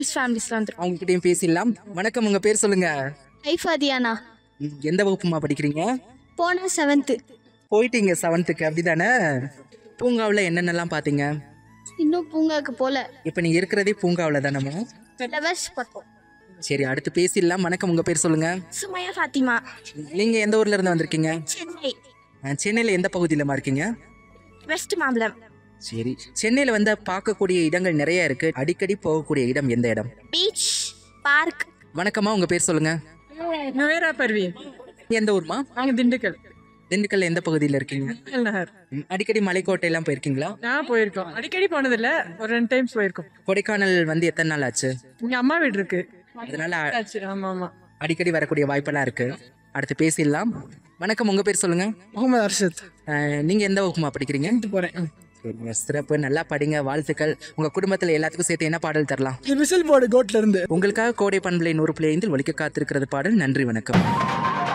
ஃபேமிலிஸ்லாம் வந்துருக்கோம் அவங்க கிட்டயும் பேசிடலாம் வணக்கம் உங்க பேர் சொல்லுங்க ஐஃபாதியானா ம், எந்த வகுப்புமா படிக்கிறீங்க போன செவன்த்து போயிட்டீங்க செவன்த்துக்கு அப்படிதானே பூங்காவில் என்னென்னலாம் பார்த்தீங்க இன்னும் பூங்காக்கு போல இப்போ நீங்க இருக்கிறதே பூங்காவில் தானேம்மா ஃப்ளவர்ஸ் பார்த்தோம் சரி அடுத்து பேசிடலாம் வணக்கம் உங்க பேர் சொல்லுங்க சுமையா ஃபாத்திமா நீங்க எந்த ஊர்ல இருந்து வந்திருக்கீங்க சென்னை அஹ், சென்னையில எந்த பகுதியிலமா இருக்கீங்க வெஸ்ட் மாம்பலம் சரி சென்னையில வந்து பார்க்கக்கூடிய இடங்கள் நிறைய இருக்கு அடிக்கடி போகக்கூடிய இடம் எந்த இடம் பீச் பார்க் வணக்கம்மா உங்க பேர் சொல்லுங்க நவேரா பர்வீன் எந்த ஊர்மா நாங்கள் திண்டுக்கல் திண்டுக்கல்ல எந்த பகுதியில் இருக்கீங்க எல் நகர் ம், அடிக்கடி மலைக்கோட்டை எல்லாம் போயிருக்கீங்களா நான் போயிருக்கோம் அடிக்கடி போனதில்ல ஒரு ரெண்டு டைம்ஸ் போயிருக்கோம் கொடைக்கானல் வந்து எத்தனை நாள் ஆச்சு இங்க அம்மா வீடு இருக்கு அதனால அ- ஆச்சு ஆமா ஆமா அடிக்கடி வரக்கூடிய வாய்ப்பெல்லாம் இருக்கு அடுத்து பேசிடலாம் வணக்கம் உங்க பேர் சொல்லுங்க முகமது அர்ஷத் அஹ், நீங்க எந்த வகுப்புமா படிக்கிறீங்க போறேன் சரிங்க சிறப்பு நல்லா படிங்க வாழ்த்துக்கள் உங்க குடும்பத்துல எல்லாத்துக்கும் சேர்த்து என்ன பாடல் தரலாம் விசில் போர்டு கோட்ல இருந்து உங்களுக்காக கோடை பண்பலை நூறு புள்ளி ஐந்தில் ஒலிக்க காத்திருக்கிறது பாடல் நன்றி வணக்கம்